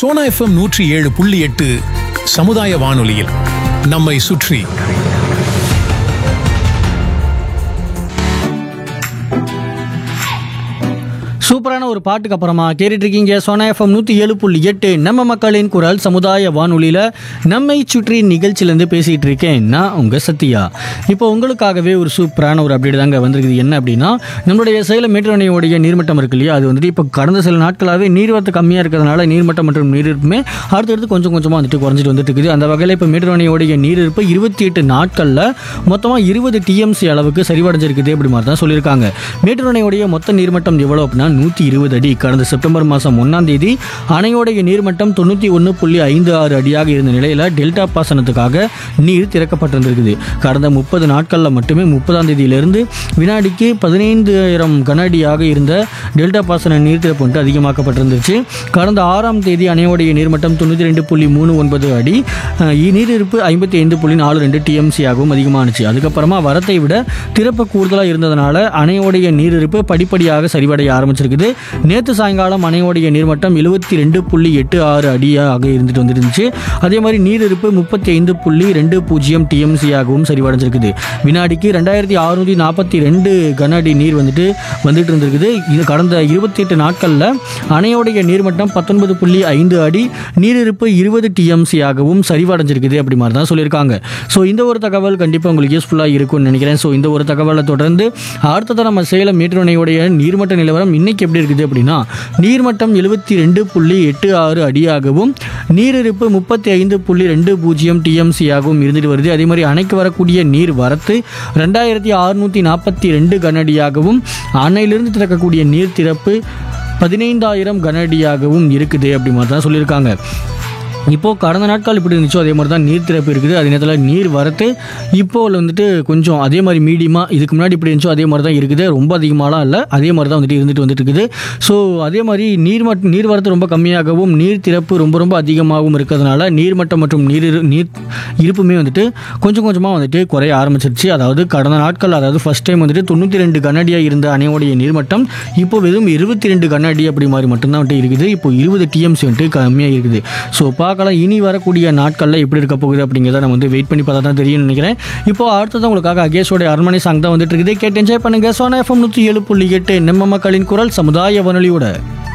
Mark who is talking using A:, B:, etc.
A: Sona FM நூற்றி ஏழு புள்ளி எட்டு சமுதாய வானொலியில் நம்மை சுற்றி
B: சூப்பரான ஒரு பாட்டுக்கு அப்புறமா கேட்டுட்டு இருக்கீங்க சோனா எஃப்எம் நூற்றி ஏழு புள்ளி எட்டு நம்ம மக்களின் குரல் சமுதாய வானொலியில் நம்மை சுற்றி நிகழ்ச்சியிலேருந்து பேசிகிட்டு இருக்கேன் நான் உங்கள் சத்யா இப்போ உங்களுக்காகவே ஒரு சூப்பரான ஒரு அப்டேட் தாங்க வந்திருக்குது என்ன அப்படின்னா நம்மளுடைய சேலம் மேட்டுவணையோடைய நீர்மட்டம் இருக்கு இல்லையா அது வந்துட்டு இப்போ கடந்த சில நாட்களாகவே நீர்வரத்து கம்மியாக இருக்கிறதுனால நீர்மட்டம் மற்றும் நீரிருப்புமே அடுத்தடுத்து கொஞ்சம் கொஞ்சமாக வந்துட்டு குறைஞ்சிட்டு வந்துட்டு இருக்குது அந்த வகையில் இப்போ மேட்டுவணையோடைய நீரிருப்பு இருபத்தி எட்டு நாட்களில் மொத்தமாக இருபது டிஎம்சி அளவுக்கு சரிவடைஞ்சிருக்குது அப்படி மாதிரி தான் சொல்லியிருக்காங்க மேட்டுவணையோடைய மொத்த நீர்மட்டம் எவ்வளோ அப்படின்னா நூற்றி இருபது அடி கடந்த செப்டம்பர் மாதம் ஒன்றாம் தேதி அணையோடைய நீர்மட்டம் தொண்ணூற்றி ஒன்று புள்ளி ஐந்து ஆறு அடியாக இருந்த நிலையில் டெல்டா பாசனத்துக்காக நீர் திறக்கப்பட்டிருந்திருக்குது கடந்த முப்பது நாட்களில் மட்டுமே முப்பதாம் தேதியிலிருந்து வினாடிக்கு பதினைந்தாயிரம் கன அடியாக இருந்த டெல்டா பாசன நீர் திறப்பு வந்துட்டு அதிகமாக்கப்பட்டிருந்துச்சு கடந்த ஆறாம் தேதி அணையோடைய நீர்மட்டம் தொண்ணூற்றி ரெண்டு புள்ளி மூணு ஒன்பது அடி அஹ், நீரிருப்பு ஐம்பத்தி ஐந்து புள்ளி நாலு ரெண்டு டிஎம்சி ஆகவும் அதிகமானுச்சு அதுக்கப்புறமா வரத்தை விட திறப்பு கூடுதலாக இருந்ததுனால அணையோடைய நீரிருப்பு படிப்படியாக சரிவடைய ஆரம்பிச்சிருக்குது நேற்று சாயங்காலம் அணையோடைய நீர்மட்டம் எழுபத்தி ரெண்டு புள்ளி எட்டு ஆறு அடியாக இருந்துட்டு வந்துருந்துச்சு அதே மாதிரி நீரிருப்பு முப்பத்தி ஐந்து புள்ளி ரெண்டு பூஜ்ஜியம் டிஎம்சி ஆகவும் சரிவடைஞ்சிருக்குது வினாடிக்கு ரெண்டாயிரத்தி அறுநூற்றி நாற்பத்தி ரெண்டு கன அடி நீர் வந்துட்டு வந்துட்டு இருந்திருக்குது இது கடந்த இருபத்தி எட்டு நாட்களில் அணையோடைய நீர்மட்டம் பத்தொன்பது புள்ளி ஐந்து அடி நீரிருப்பு இருபது டிஎம்சி ஆகவும் சரிவடைஞ்சிருக்குது அப்படி மாதிரி தான் சொல்லியிருக்காங்க ஸோ இந்த ஒரு தகவல் கண்டிப்பாக உங்களுக்கு யூஸ்ஃபுல்லாக இருக்கும்னு நினைக்கிறேன் ஸோ இந்த ஒரு தகவலை தொடர்ந்து அடுத்ததாக நம்ம சேலம் மேட்டுணையுடைய நீர்மட்ட நிலவரம் இன்னைக்கு எப்படி இருக்குது அப்படின்னா நீர்மட்டம் எழுபத்தி ரெண்டு புள்ளி எட்டு ஆறு அடியாகவும் நீரிருப்பு முப்பத்தி ஐந்து புள்ளி ரெண்டு பூஜ்ஜியம் டிஎம்சி ஆகவும் இருந்துட்டு வருது அதே மாதிரி அணைக்கு வரக்கூடிய நீர் வரத்து ரெண்டாயிரத்தி அறுநூற்றி நாற்பத்தி ரெண்டு கனஅடியாகவும் அணையிலிருந்து திறக்கக்கூடிய நீர் திறப்பு பதினைந்தாயிரம் கனஅடியாகவும் இருக்குது அப்படி மாதிரி தான் சொல்லியிருக்காங்க இப்போது கடந்த நாட்கள் இப்படி இருந்துச்சோ அதே மாதிரி தான் நீர் திறப்பு இருக்குது அதே நேரத்தில் நீர் வரத்து இப்போ வந்துட்டு கொஞ்சம் அதே மாதிரி மீடியமாக இதுக்கு முன்னாடி இப்படி இருந்துச்சோ அதே மாதிரி தான் இருக்குது ரொம்ப அதிகமாகலாம் இல்லை அதே மாதிரி தான் வந்துட்டு இருந்துட்டு வந்துட்டு இருக்குது ஸோ அதே மாதிரி நீர்மட் நீர் வரத்து ரொம்ப கம்மியாகவும் நீர் திறப்பு ரொம்ப ரொம்ப அதிகமாகவும் இருக்கிறதுனால நீர்மட்டம் மற்றும் நீர் இரு- நீர் இருப்புமே வந்துட்டு கொஞ்சம் கொஞ்சமாக வந்துட்டு குறைய ஆரம்பிச்சிருச்சு அதாவது கடந்த நாட்கள் அதாவது ஃபர்ஸ்ட் டைம் வந்துட்டு தொண்ணூற்றி ரெண்டு கண்ணடியாக இருந்த அணையோடைய நீர்மட்டம் இப்போ வெறும் இருபத்தி ரெண்டு கண்ணடி அப்படி மாதிரி மட்டும்தான் வந்துட்டு இருக்குது இப்போ இருபது டிஎம்சி வந்துட்டு கம்மியாக இருக்குது ஸோ பார்க்கலாம் இனி வரக்கூடிய நாட்களில் எப்படி இருக்க போகுது அப்படிங்கிறத நம்ம வந்து வெயிட் பண்ணி பார்த்தா தான் தெரியும்னு நினைக்கிறேன் இப்போ அடுத்ததான் உங்களுக்காக அகேஷோட அரண்மனை சாங் தான் வந்துட்டு இருக்குது கேட்டு என்ஜாய் பண்ணுங்க சோனா எஃப்எம் நூற்றி ஏழு புள்ளி எட்டு நம்ம மக்களின் குரல் சமுதாய வானொலியோட